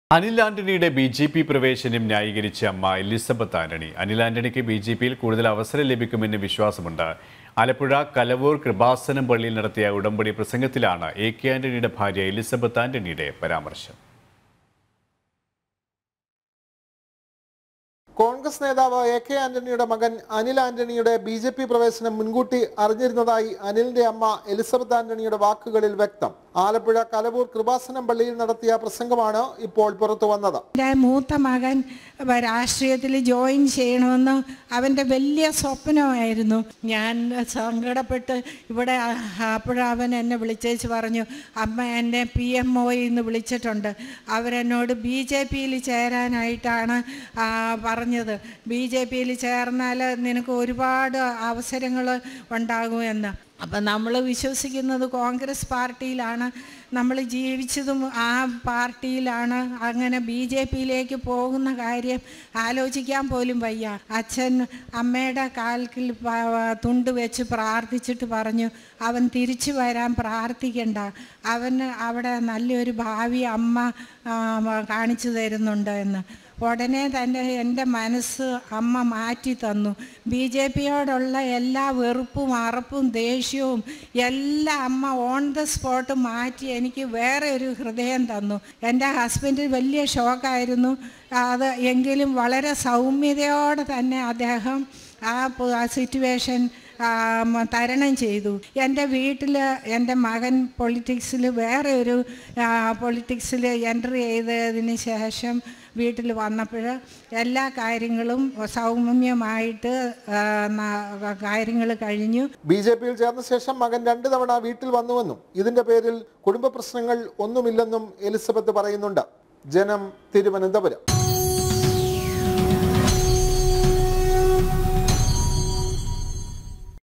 അനിൽ ആന്റണിയുടെ B J P പ്രവേശനം ന്യായീകരിച്ച അമ്മ എലിസബത്ത് ആന്റണി അനിൽ ആന്റണിക്ക് ബി ജെ പിയിൽ കൂടുതൽ അവസരം ലഭിക്കുമെന്ന് വിശ്വാസമുണ്ട് ആലപ്പുഴ കലവൂർ കൃപാസനം പള്ളിയിൽ നടത്തിയ ഉടമ്പടി പ്രസംഗത്തിലാണ് എ കെ ആന്റണിയുടെ ഭാര്യ എലിസബത്ത് ആന്റണിയുടെ പരാമർശം കോൺഗ്രസ് നേതാവ് എ കെ ആന്റണിയുടെ മകൻ അനിൽ ആന്റണിയുടെ ബി ജെ പി പ്രവേശനം മുൻകൂട്ടി അറിഞ്ഞിരുന്നതായി അനിലിന്റെ അമ്മ എലിസബത്ത് ആന്റണിയുടെ വാക്കുകളിൽ വ്യക്തം ആലപ്പുഴ കലവൂർ കൃപാസനം പള്ളിയിൽ നടത്തിയ പ്രസംഗമാണ് ഇപ്പോൾ പുറത്തു വന്നത് എൻ്റെ മൂത്ത മകൻ രാഷ്ട്രീയത്തിൽ ജോയിൻ ചെയ്യണമെന്ന് അവൻ്റെ വലിയ സ്വപ്നമായിരുന്നു ഞാൻ സങ്കടപ്പെട്ട് ഇവിടെ അപ്പോഴവൻ എന്നെ വിളിച്ചേച്ച് പറഞ്ഞു അമ്മ എന്നെ പി എം ഒയിൽ നിന്ന് വിളിച്ചിട്ടുണ്ട് അവരെന്നോട് ബി ജെ പിയിൽ ചേരാനായിട്ടാണ് ആ, പറഞ്ഞത് ബി ജെ പിയിൽ ചേർന്നാൽ നിനക്ക് ഒരുപാട് അവസരങ്ങൾ ഉണ്ടാകുമെന്ന് അപ്പം നമ്മൾ വിശ്വസിക്കുന്നത് കോൺഗ്രസ് പാർട്ടിയിലാണ് നമ്മൾ ജീവിച്ചതും ആ പാർട്ടിയിലാണ് അങ്ങനെ ബി ജെ പിയിലേക്ക് പോകുന്ന കാര്യം ആലോചിക്കാൻ പോലും വയ്യ അച്ഛൻ അമ്മയുടെ കാൽക്കിൽ പ- തുണ്ട് വെച്ച് പ്രാർത്ഥിച്ചിട്ട് പറഞ്ഞു അവൻ തിരിച്ചു വരാൻ പ്രാർത്ഥിക്കണ്ട അവന് അവിടെ നല്ലൊരു ഭാവി അമ്മ ആ, കാണിച്ചു തരുന്നുണ്ട് എന്ന് ഉടനെ തന്നെ എൻ്റെ മനസ്സ് അമ്മ മാറ്റി തന്നു ബി ജെ പിയോടുള്ള എല്ലാ വെറുപ്പും അറപ്പും ദേഷ്യവും എല്ലാം അമ്മ ഓൺ ദ സ്പോട്ട് മാറ്റി എനിക്ക് വേറെ ഒരു ഹൃദയം തന്നു എൻ്റെ ഹസ്ബൻഡ് വലിയ ഷോക്കായിരുന്നു അത് എങ്കിലും വളരെ സൗമ്യതയോടെ തന്നെ അദ്ദേഹം ആ പ- ആ സിറ്റുവേഷൻ ആ, മ- തരണം ചെയ്തു എൻ്റെ വീട്ടിൽ എൻ്റെ മകൻ പൊളിറ്റിക്സിൽ വേറെ ഒരു പൊളിറ്റിക്സിൽ എൻട്രി ചെയ്തതിന് ശേഷം വീട്ടിൽ വന്നപ്പോൾ എല്ലാ കാര്യങ്ങളും സൗമ്യമായിട്ട് കാര്യങ്ങൾ കഴിഞ്ഞു ബി ജെ പിയിൽ ചേർന്ന ശേഷം മകൻ രണ്ടു തവണ വീട്ടിൽ വന്നുവെന്നും ഇതിന്റെ പേരിൽ കുടുംബ പ്രശ്നങ്ങൾ ഒന്നുമില്ലെന്നും എലിസബത്ത് പറയുന്നുണ്ട് ജനം തിരുവനന്തപുരം